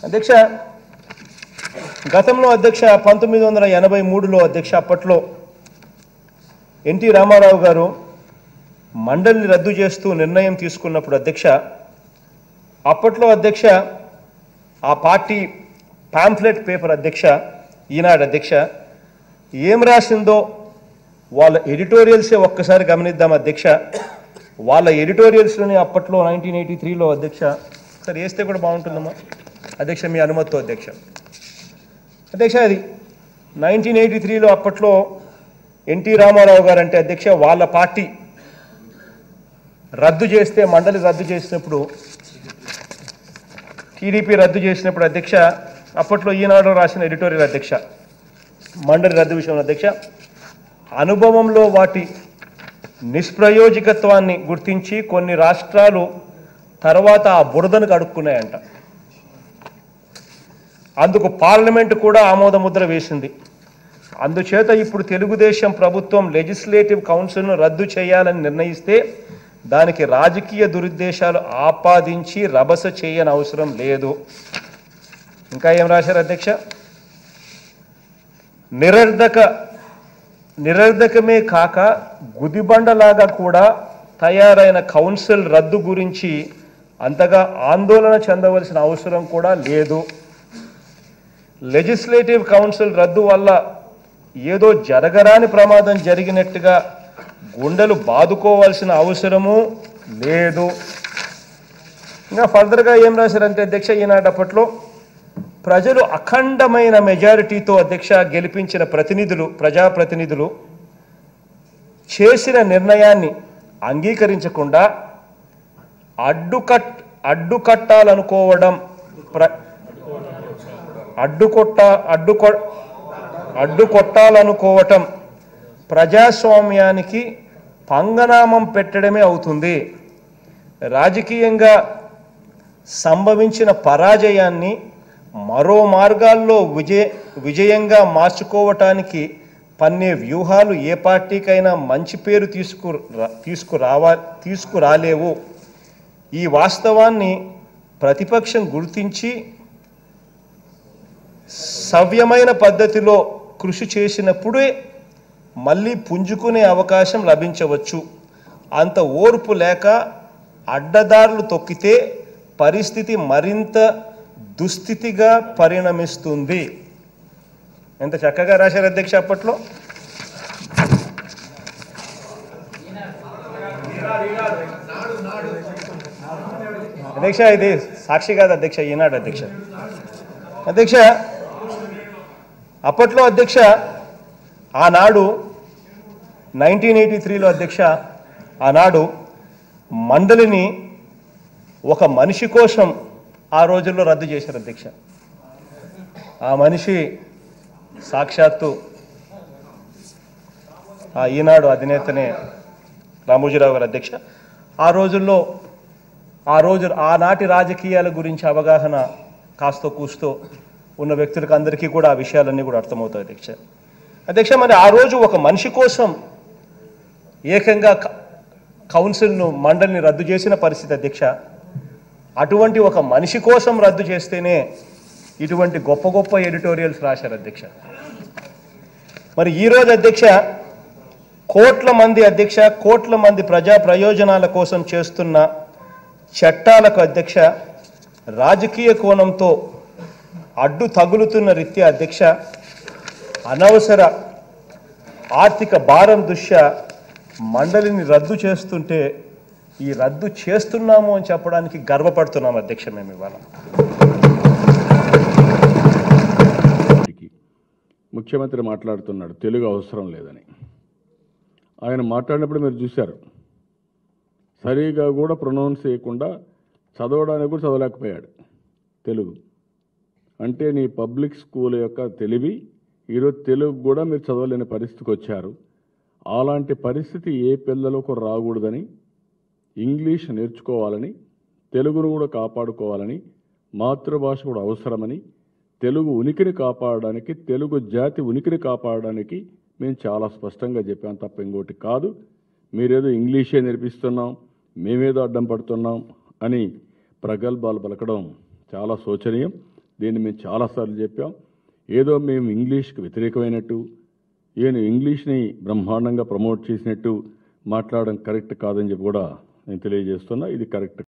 అధ్యక్ష గతంలో అధ్యక్ష పంతొమ్మిది వందల ఎనభై మూడులో అధ్యక్ష అప్పట్లో ఎన్టీ రామారావు గారు మండలిని రద్దు చేస్తూ నిర్ణయం తీసుకున్నప్పుడు అధ్యక్ష అప్పట్లో అధ్యక్ష ఆ పార్టీ పాంఫ్లెట్ పేపర్ అధ్యక్ష ఈనాడు అధ్యక్ష ఏం రాసిందో వాళ్ళ ఎడిటోరియల్సే ఒక్కసారి గమనిద్దాం అధ్యక్ష వాళ్ళ ఎడిటోరియల్స్లోని అప్పట్లో నైన్టీన్ ఎయిటీ త్రీలో అధ్యక్ష సరే వేస్తే కూడా బాగుంటుందమ్మా అధ్యక్ష మీ అనుమతితో అధ్యక్ష అధ్యక్ష అది నైన్టీన్ ఎయిటీ త్రీలో అప్పట్లో ఎన్టీ రామారావు గారు అంటే అధ్యక్ష వాళ్ళ పార్టీ రద్దు చేస్తే మండలి రద్దు చేసినప్పుడు టీడీపీ రద్దు చేసినప్పుడు అధ్యక్ష అప్పట్లో ఈనాడు రాసిన ఎడిటోరియల్ అధ్యక్ష మండలి రద్దు విషయంలో అధ్యక్ష అనుభవంలో వాటి నిష్ప్రయోజకత్వాన్ని గుర్తించి కొన్ని రాష్ట్రాలు తర్వాత ఆ బురదను కడుక్కున్నాయంట అందుకు పార్లమెంటు కూడా ఆమోద ముద్ర వేసింది అందుచేత ఇప్పుడు తెలుగుదేశం ప్రభుత్వం లెజిస్లేటివ్ కౌన్సిల్ను రద్దు చేయాలని నిర్ణయిస్తే దానికి రాజకీయ దురుద్దేశాలు ఆపాదించి రభస చేయని అవసరం లేదు ఇంకా ఏం రాశారు అధ్యక్ష నిరర్ధక నిరర్ధకమే కాక గుదిబండలాగా కూడా తయారైన కౌన్సిల్ రద్దు గురించి అంతగా ఆందోళన చెందవలసిన అవసరం కూడా లేదు లెజిస్లేటివ్ కౌన్సిల్ రద్దు వల్ల ఏదో జరగరాని ప్రమాదం జరిగినట్టుగా గుండెలు బాదుకోవాల్సిన అవసరము లేదు ఇంకా ఫర్దర్గా ఏం రాశారంటే అధ్యక్ష ఈనాటి అప్పట్లో ప్రజలు అఖండమైన మెజారిటీతో అధ్యక్ష గెలిపించిన ప్రతినిధులు ప్రజాప్రతినిధులు చేసిన నిర్ణయాన్ని అంగీకరించకుండా అడ్డుకట్ అడ్డుకట్టాలనుకోవడం ప్ర అడ్డుకొట్ట అడ్డుకొ అడ్డుకొట్టాలనుకోవటం ప్రజాస్వామ్యానికి పంగనామం పెట్టడమే అవుతుంది రాజకీయంగా సంభవించిన పరాజయాన్ని మరో మార్గాల్లో విజయ విజయంగా మార్చుకోవటానికి పన్నే వ్యూహాలు ఏ పార్టీకైనా మంచి పేరు తీసుకు తీసుకురావా తీసుకురాలేవు ఈ వాస్తవాన్ని ప్రతిపక్షం గుర్తించి సవ్యమైన పద్ధతిలో కృషి చేసినప్పుడే మళ్ళీ పుంజుకునే అవకాశం లభించవచ్చు అంత ఓర్పు లేక అడ్డదారులు తొక్కితే పరిస్థితి మరింత దుస్థితిగా పరిణమిస్తుంది ఎంత చక్కగా రాశారు అధ్యక్ష అప్పట్లో అధ్యక్ష ఇది సాక్షి కాదు అధ్యక్ష ఈనాడు అధ్యక్ష అధ్యక్ష అప్పట్లో అధ్యక్ష ఆనాడు నైన్టీన్ ఎయిటీ త్రీలో అధ్యక్ష ఆనాడు మండలిని ఒక మనిషి కోసం ఆ రోజుల్లో రద్దు చేశారు అధ్యక్ష ఆ మనిషి సాక్షాత్తు ఆ ఈనాడు అధినేతనే రామోజీరావు గారు అధ్యక్ష ఆ రోజుల్లో ఆ రోజు ఆనాటి రాజకీయాల గురించి అవగాహన కాస్తో కూస్తో ఉన్న వ్యక్తులకు అందరికీ కూడా ఆ విషయాలన్నీ కూడా అర్థమవుతాయి అధ్యక్ష అధ్యక్ష మరి ఆ రోజు ఒక మనిషి కోసం ఏకంగా క- కౌన్సిల్ను మండలిని రద్దు చేసిన పరిస్థితి అధ్యక్ష అటువంటి ఒక మనిషి కోసం రద్దు చేస్తేనే ఇటువంటి గొప్ప గొప్ప ఎడిటోరియల్స్ రాశారు అధ్యక్ష మరి ఈరోజు అధ్యక్ష కోట్ల మంది అధ్యక్ష కోట్ల మంది ప్రజా ప్రయోజనాల కోసం చేస్తున్న చట్టాలకు అధ్యక్ష రాజకీయ కోణంతో అడ్డు తగులుతున్న రీత్యా అధ్యక్ష అనవసర ఆర్థిక భారం దృష్ట్యా మండలిని రద్దు చేస్తుంటే ఈ రద్దు చేస్తున్నాము అని చెప్పడానికి గర్వపడుతున్నాం అధ్యక్ష మేము ఇవాళ కి ముఖ్యమంత్రి మాట్లాడుతున్నాడు తెలుగు అవసరం లేదని ఆయన మాట్లాడినప్పుడు మీరు చూశారు సరిగా కూడా ప్రొనౌన్స్ చేయకుండా చదవడానికి కూడా చదవలేకపోయాడు తెలుగు అంటే నీ పబ్లిక్ స్కూల్ యొక్క తెలివి ఈరోజు తెలుగు కూడా మీరు చదవలేని పరిస్థితికి వచ్చారు అలాంటి పరిస్థితి ఏ పిల్లలకు రాకూడదని ఇంగ్లీష్ నేర్చుకోవాలని తెలుగును కూడా కాపాడుకోవాలని మాతృభాష కూడా అవసరమని తెలుగు ఉనికిని కాపాడడానికి తెలుగు జాతి ఉనికిని కాపాడడానికి మేము చాలా స్పష్టంగా చెప్పాం తప్ప ఇంకోటి కాదు మీరేదో ఇంగ్లీషే నేర్పిస్తున్నాం మేమేదో అడ్డం పడుతున్నాం అని ప్రగల్భాలు పలకడం చాలా శోచనీయం దీన్ని మేము చాలాసార్లు చెప్పాం ఏదో మేము ఇంగ్లీష్కి వ్యతిరేకమైనట్టు ఈయన ఇంగ్లీష్ని బ్రహ్మాండంగా ప్రమోట్ చేసినట్టు మాట్లాడడం కరెక్ట్ కాదని చెప్పి కూడా నేను తెలియజేస్తున్నా ఇది కరెక్ట్